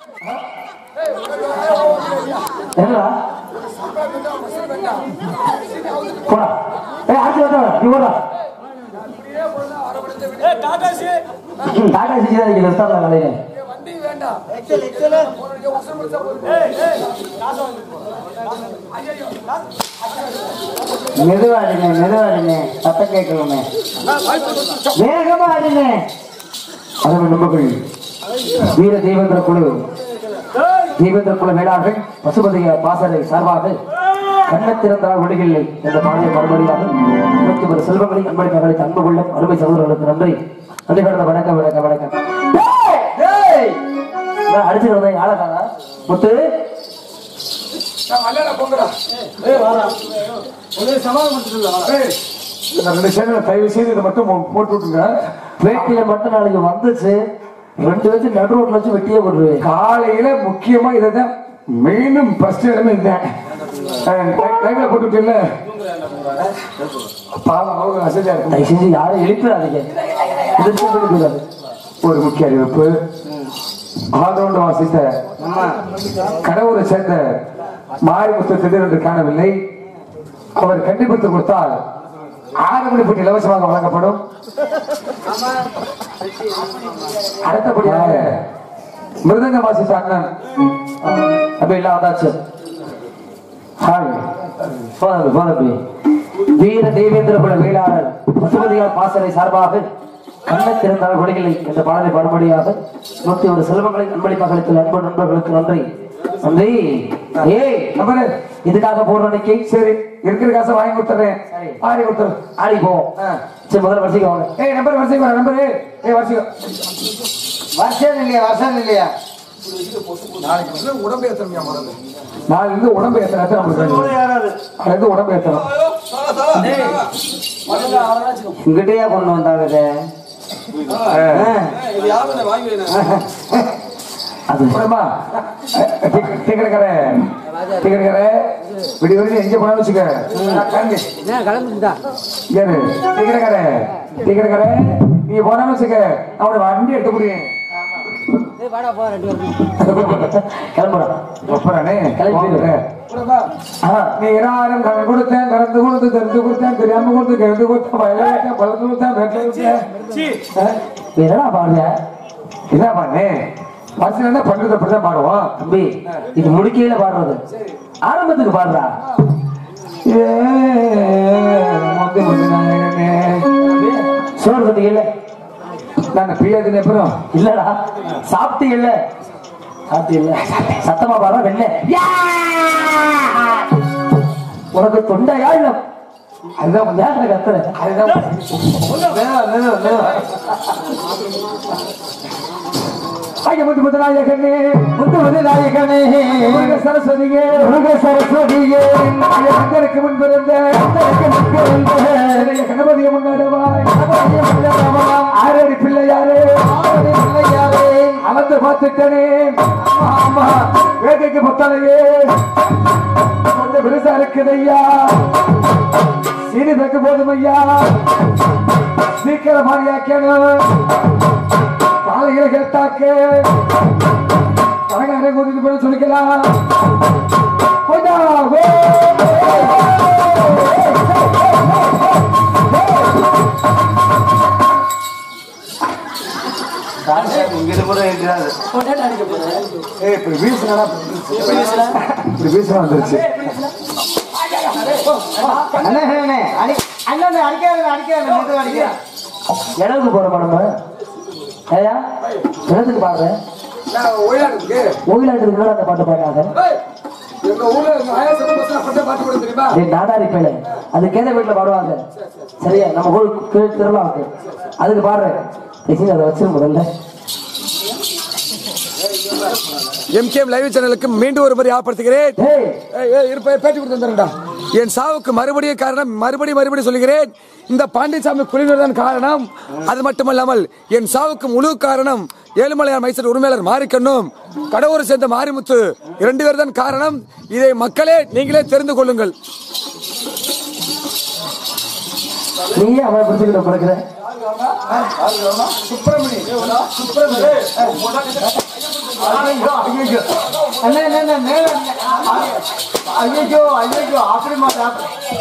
என்னடா போடா ஏய் ஆச்சு வந்தா நீ போடா டாடா சிஜி தான் இங்க நிறுத்தாங்க கலையில மெதுவா அடிங்க மெதுவா அடிங்க சத்தம் கேட்கணுமே வேகமா அடிங்க அதன் நம்பர்கள் வீர தெய்வந்திர குழு தெய்வந்திர குல வேளாளர்கள் பசுபதிய பாசறை சார்பாக கண்ணத்திறந்தால் ஒடுகில்லை என்ற பாதையை மறுபடியாக நூற்றி ஒரு செல்வங்களை அன்பளி மகளுக்கு அன்பு கொள்ள அருமை சகோதரர்களுக்கு நன்றி நன்றி கடந்த வணக்கம் வணக்கம் வணக்கம் டேய்! நான் அடிச்சுக்கிறதா யாழக்காரா முத்து இந்த ரெண்டு சேனல் தயவு செய்து இதை மட்டும் போட்டு விட்டுருங்க வேட்டியில மட்டும் நாளைக்கு வந்துச்சு ரெண்டு வச்சு நடு ரோட்ல வச்சு வெட்டியே போடுவேன் காலையில முக்கியமா இதான் மெயினும் ஃபர்ஸ்ட் இடமே இதுதான் லைவ்ல போட்டுவிட்டீங்கல்ல பாவம் அவங்க வசதியா இருக்கும் தயவு செஞ்சு யாரும் எழுப்பிடாதீங்க எதிர்த்து கூடாது ஒரு முக்கிய அறிவிப்பு ஆதரவு வாசித்த கடவுளை சேர்ந்த மாரிமுத்து திடீரென்று காணவில்லை அவர் கண்டிப்பித்து கொடுத்தால் ஆறு மணி போட்டு இலவசமாக வழங்கப்படும் அடுத்தபடியாக மிருதங்க வாசித்த அண்ணன் அப்ப எல்லாம் வந்தாச்சு ஹாய் போனது போனது வீர தேவேந்திர குல வேளாளர் பசுபதியார் பாசறை சார்பாக கண்ண திறந்தால் கொடிகளை என்ற பாடலை பாடும்படியாக நூத்தி ஒரு செல்வங்களை அன்பளிப்பாக அன்பு நண்பர்களுக்கு நன்றி நன்றி ஏய் நம்பரு இதுக்காக போடுற அன்னைக்கு சரி இருக்கிற காசை வாங்கி கொடுத்துறேன் சரி. ஆடி கொடுத்துரு ஆடி போவோம் சரி முதல்ல வரிசைக்கு வாங்க ஏய் நம்பர் வரிசைக்கு வர நம்பரு ஏய் வரிசைக்கு வருஷம் இல்லையா வருஷம் இல்லையா நாளைக்கு இருந்து உடம்பு ஏத்தணும் நம்மளுக்கு வேணும். நாளைக்கு இருந்து உடம்பு ஏத்தணும் இங்கிட்டே கொண்டு வந்தாங்க இதை. அது அப்புறமா டிக்கெட் கடை டிக்கெட் கடை விடி விடி எங்க போனாலும் வச்சுக்க ஏறு டிக்கெட் கடை டிக்கெட் கடை நீ போனாலும் வச்சுக்க அவனை வண்டி எடுத்து முடியும் கிளம்புறா அப்புறானே கிளம்பி. ஆ, நீ எல்லாரும் கடன் கொடுத்தேன் கலந்து கொடுத்து தெரிஞ்சு கொடுத்தேன் தெரியாம கொடுத்து கெழுந்து கொடுத்தேன் வயல கொடுத்தேன் பழத்து கொடுத்தேன் வெட்டில கொடுத்தேன் ஆ? என்னடா பாடுற என்ன பண்ணு பஸ்ல என்ன பண்றது அப்படிதான் பாடுவோம் தம்பி இது முடிக்கையில பாடுறது ஆரம்பத்துக்கு பாடுறா ஏ, முத்து முத்து நாயகனே. சோறு தந்தீங்கல்ல நான் பிரியாதின அப்புறம் இல்லடா சாப்பிட்டீங்கல்ல சாப்பிட்டீங்கல்ல சத்தமா பாடுறா வெள்ள உனக்கு தொண்டையா இல்ல அதுதான் நேரத்துல கத்துற அதுதான் ஐயா முத்து முத்து நாயகனே முத்து முத்து நாயகனே முருக சரஸ்வதியே முருக சரஸ்வதியே அங்கருக்கு முன் பிறந்த அங்கருக்கு முன் பிறந்த இளைய கணபதிய முன்னாடவாய் கணபதிய முன்னாடவாய் ஆரடி பிள்ளையாரே ஆரடி பிள்ளையாரே அளந்து பார்த்துட்டனே ஆமா, ஆமா வேகைக்கு பொத்தலையே கொஞ்சம் பெருசா இருக்குது ஐயா சிறிதற்கு போதும் ஐயா சீக்கிரம் மாறியாக்கணும் காலையில கேட்டாக்கு கரகார கூட்டிட்டு போய் சொல்லிக்கலாம் போய்டா, போ. ஏய், இப்படி வீசுனா இப்படி வீசுனா வந்துருச்சு அண்ணே அண்ணே அடி அண்ணன் அடிக்காத அடிக்காத மெது அடிக்க இடத்துக்கு போறோமா நம்ம ஏயா இடத்துக்கு பாடுறேன் நான் ஓயாடுக்கு கோயிலாட்டுக்கு மேல அந்த பாட்டு பாடுறாங்க எங்க ஊர்ல இருக்க ஆயிரத்தி பசங்க அப்பதான் பாட்டு போட தெரியுமா ஏய், நாடாரி பேலை அது கேத வீட்டுல பாடுவாங்க சரியா நம்ம கோயில் கோயில் திருவிழா இருக்கு அதுக்கு பாடுறேன் தயவுசெய்து அதை வச்சிரு முதல்ல எம்கேஎம் லைவ் சேனலுக்கு மீண்டும் ஒரு முறை ஆப்படுத்துகிறேன் ஏய் ஏய், ஏய், இரு, பே- பேட்டி கொடுத்துருந்தா என் சாவுக்கு மறுபடியும் காரணம் மறுபடி மறுபடி சொல்கிறேன் இந்த பாண்டியசாமி குழுவினர் தான் காரணம் அது மட்டுமல்லாமல் என் சாவுக்கு முழு காரணம் ஏழுமலையார் மைசூர் உரிமையாளர் மாரிக்கண்ணும் கடவுரை சேர்ந்த மாரிமுத்து இரண்டு பேர் தான் காரணம் இதை மக்களே நீங்களே தெரிந்து கொள்ளுங்கள் நீயே அவனை பிடிச்சிக்கிட்ட பிறகுற ஐயோ ஐயோ அண்ணா அண்ணா, அண்ணா மேல ஐயோ ஐயோ அப்படி மாட்டா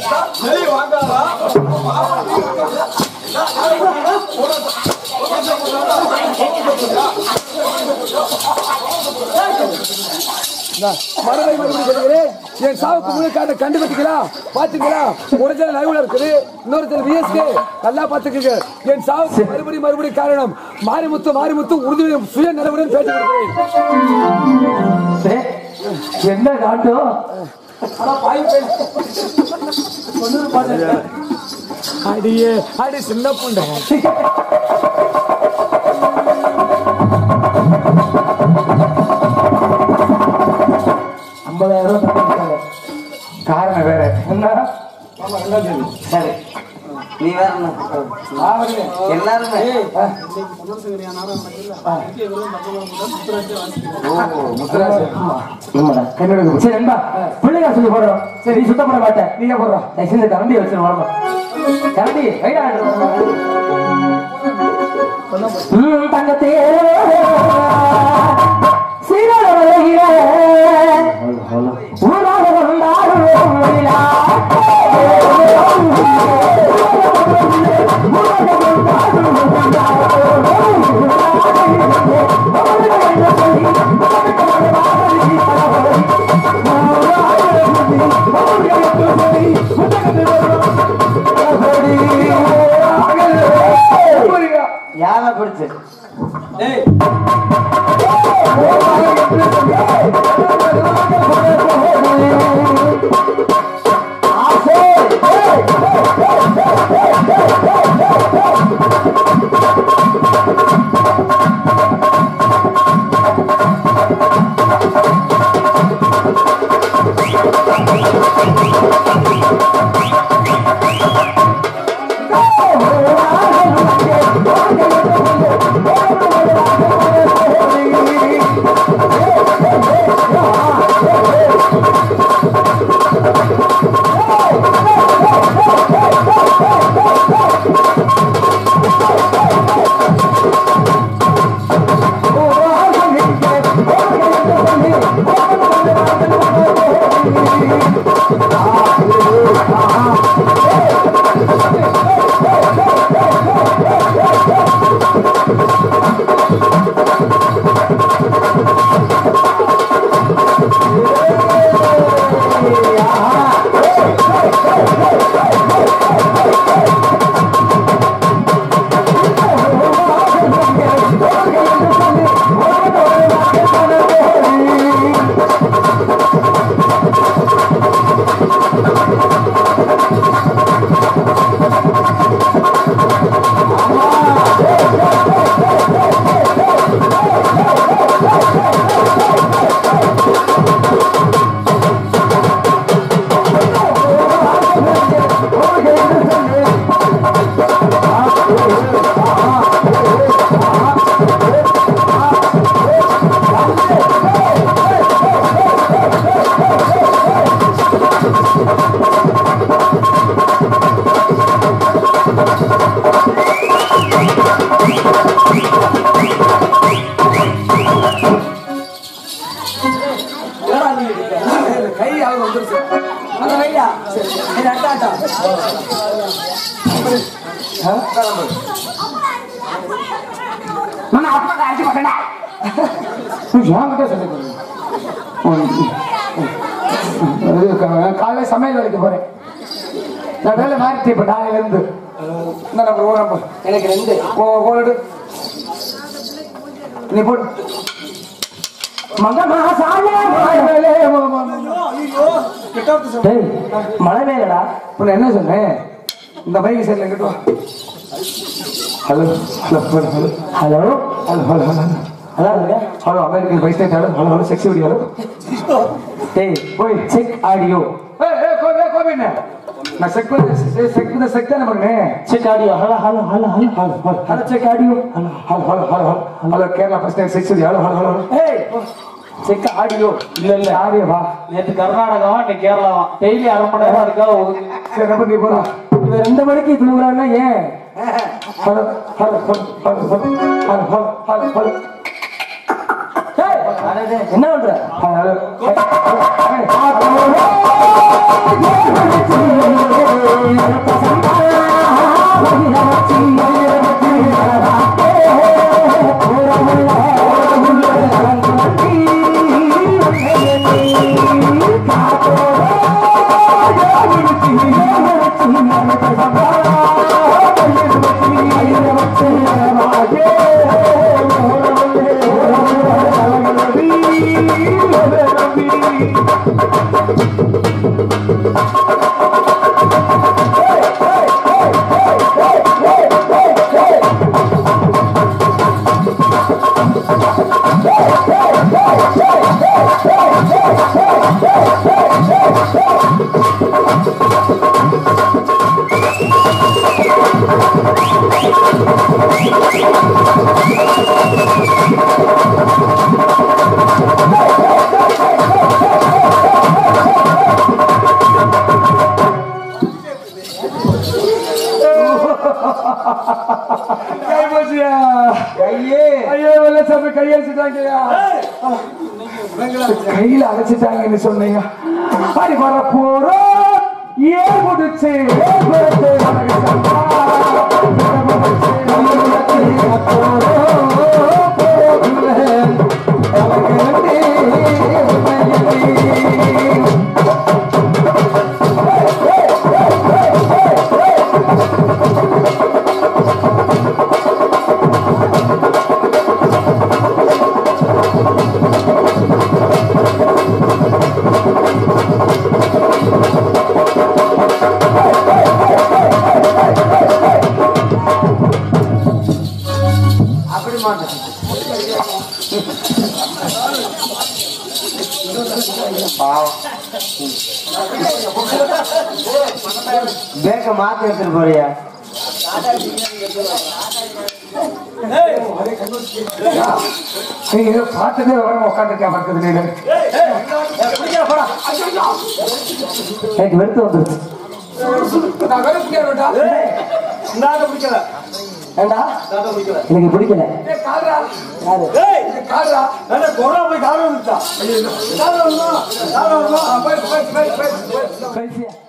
மறுபடி மறுபடி சொல்லுகிறேன் என் சாவுக்கு முழு காட்ட கண்டுபிடிங்களா பாத்தீங்களா ஒரிஜினல் லைவ்ல இருக்குது இன்னொரு விஎஸ்கே நல்லா பாத்துக்கங்க என் சாவுக்கு மறுபடி மறுபடி காரணம் மாரிமுத்து மாரிமுத்து உறுதி சுய நிலவுடன் பேட்டி கொடுக்கிறேன் என்ன காட்டும் அடியே அடி சின்ன புண்டை ஐம்பதாயிரம் ரூபாய் தப்பிட்டாங்க. காரணம் வேற என்ன சரி நீ வேற என்ன? எல்லாருமே ஆமாடா, கண்ணோட இருக்கு. சரி நண்பா பிள்ளைங்க சொல்லி போடுறோம் சரி நீ சுத்தம் பண்ண மாட்டேன் நீங்க போடுறோம் தயவு செஞ்சு கரண்டி வச்சு வரமா கரண்டி வைடா தங்கத்தே சீரழ ஊராக கொண்டாடுவோம் விழா. யாரை பிடிச்சு கை ஆள் வந்துருச்சு அந்த வையா சரி இது அட்டாட்டா நான் அப்பா காய்ச்சி மாட்டேன்டா என்கிட்ட சொல்லி காலையில சமையல் வேலைக்கு போறேன் நான் வேலை மாறிட்டு இப்ப நாளையில இருந்து இந்த நம்பர் ஓ நம்பர் எனக்கு ரெண்டு ஓ போடு நீ போடு மக மகாசாலே மழை டேய் மழை வேலடா இப்ப என்ன சொன்னேன் இந்த பைக் சைட்ல கிட்ட hello hello hello hello hello hello hello hello அதான் இருக்க hello American bike state hello hello hello sexy video hello டேய் போய் செக் ஆடியோ ஏய் ஏய் கோபி கோபி நான் செக் பண்ணி செக் பண்ண செக் தானே பண்ணேன் check audio hello hello hello hello hello hello hello check audio hello hello hello hello hello hello Kerala first time sex hello hello hello ஏய் செக் ஆடியோ இல்ல இல்ல யாரே வா நேத்து கர்நாடகாவா இன்னைக்கு கேரளாவா டெய்லி அரை மணி நேரம் இருக்கா ஒதுக்கு சரி நம்ம நீ போறா இவன் ரெண்டு மணிக்கு தூங்குறான்னா ஏன் hello hello hello hello hello hello hello hello hello ஏய் என்னது என்ன பண்ற கை போச்சியா கையே ஐயோ வெள்ளச்சாமி கையடிச்சுட்டாங்கய்யா கையில அடைச்சிட்டாங்கன்னு சொன்னீங்க அடி வர போறோம் ஏன் முடிச்சு அப்படி மாட்டேன் பாவம் பேக்க மாத்தி எடுத்துட்டு போறியா நீங்க ஏதோ பார்த்ததே வர உட்காந்துருக்கேன் பக்கத்துல எனக்கு வெறுத்து வந்துருச்சு நான் வேலை பிடிக்கிறேன்டா ஏண்டா எனக்கு பிடிக்கல ஏய், கால்ரா யாரு கால்ரா கொரோனா போய் காரணம் கால் வரணும் கால் வரணும் போய் போய் போய் போய் கடைசியா